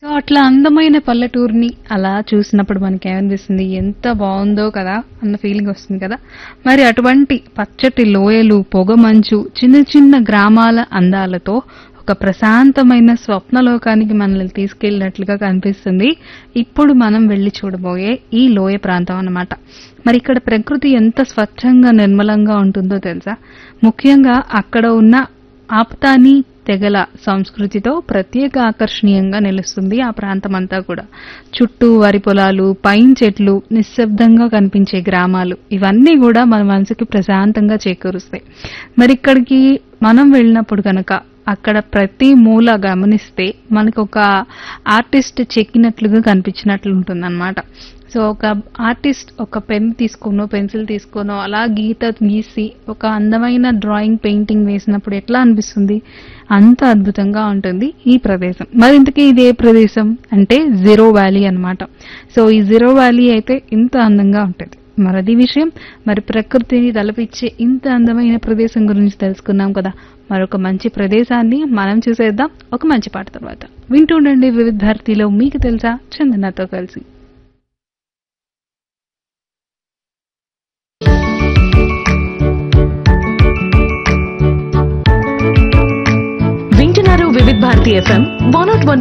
so అట్లా అందమైన పల్లెటూరుని అలా చూసినప్పుడు మనకి ఏమనిపిస్తుంది ఎంత బాగుందో కదా అన్న ఫీలింగ్ వస్తుంది కదా మరి అటువంటి పచ్చటి లోయలు పొగమంచు చిన్న చిన్న గ్రామాల అందాలతో ఒక ప్రశాంతమైన స్వప్నలోకానికి మనల్ని తీసుకెళ్ళినట్లుగా కనిపిస్తుంది ఇప్పుడు మనం వెళ్లి చూడబోయే ఈ లోయ ప్రాంతం అన్నమాట మరి ఇక్కడ ప్రకృతి ఎంత స్వచ్ఛంగా నిర్మలంగా ఉంటుందో తెలుసా ముఖ్యంగా అక్కడ ఉన్న ఆప్తాని తెగల సంస్కృతితో ప్రత్యేక ఆకర్షణీయంగా నిలుస్తుంది ఆ ప్రాంతం అంతా కూడా చుట్టూ వరి పొలాలు పైన్ చెట్లు నిశ్శబ్దంగా కనిపించే గ్రామాలు ఇవన్నీ కూడా మన మనసుకి ప్రశాంతంగా చేకూరుస్తాయి మరి ఇక్కడికి మనం వెళ్ళినప్పుడు కనుక అక్కడ ప్రతి మూల గమనిస్తే మనకు ఒక ఆర్టిస్ట్ చెక్కినట్లుగా కనిపించినట్లు ఉంటుంది సో ఒక ఆర్టిస్ట్ ఒక పెన్ తీసుకోనో పెన్సిల్ తీసుకోనో అలా గీత గీసి ఒక అందమైన డ్రాయింగ్ పెయింటింగ్ వేసినప్పుడు ఎట్లా అనిపిస్తుంది అంత అద్భుతంగా ఉంటుంది ఈ ప్రదేశం మరి ఇంతకీ ఇది ఏ ప్రదేశం అంటే జీరో వ్యాలీ అన్నమాట సో ఈ జీరో వ్యాలీ అయితే ఇంత అందంగా ఉంటుంది మరి అది విషయం మరి ప్రకృతిని తలపిచ్చే ఇంత అందమైన ప్రదేశం గురించి తెలుసుకున్నాం కదా మరొక మంచి ప్రదేశాన్ని మనం చూసేద్దాం ఒక మంచి పాట తర్వాత వింటూ ఉండండి వివిధ భారతిలో మీకు తెలుసా చందనతో కలిసి వింటున్నారు Vividh Bharati FM one nought one